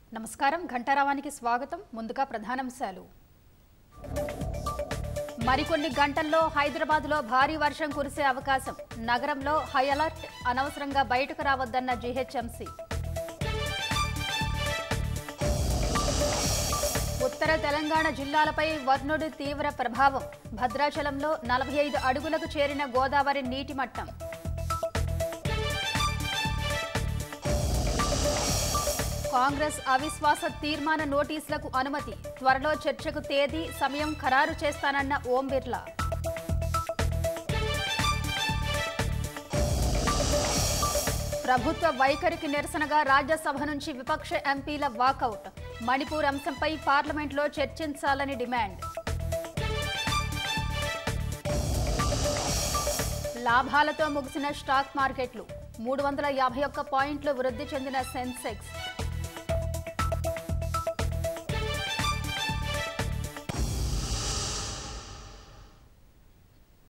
నమస్కారం ఘంటారావానికి స్వాగతం ముందుగా ప్రధానాంశాలు మరికొన్ని గంటల్లో హైదరాబాద్లో భారీ వర్షం కురిసే అవకాశం నగరంలో హై అలర్ట్ అనవసరంగా బయటకు రావద్దన్న జీహెచ్ఎంసీ ఉత్తర తెలంగాణ జిల్లాలపై వర్ణుడి తీవ్ర ప్రభావం భద్రాచలంలో నలభై ఐదు అడుగులకు చేరిన గోదావరి నీటి మట్టం కాంగ్రెస్ అవిశ్వాస తీర్మాన నోటీసులకు అనుమతి త్వరలో చర్చకు తేదీ సమయం ఖరారు చేస్తానన్న ఓం బిర్లా ప్రభుత్వ వైఖరికి నిరసనగా రాజ్యసభ నుంచి విపక్ష ఎంపీల వాకౌట్ మణిపూర్ అంశంపై పార్లమెంట్లో చర్చించాలని డిమాండ్ లాభాలతో ముగిసిన స్టాక్ మార్కెట్లు మూడు వందల యాభై ఒక్క పాయింట్లు వృద్ధి చెందిన సెన్సెక్స్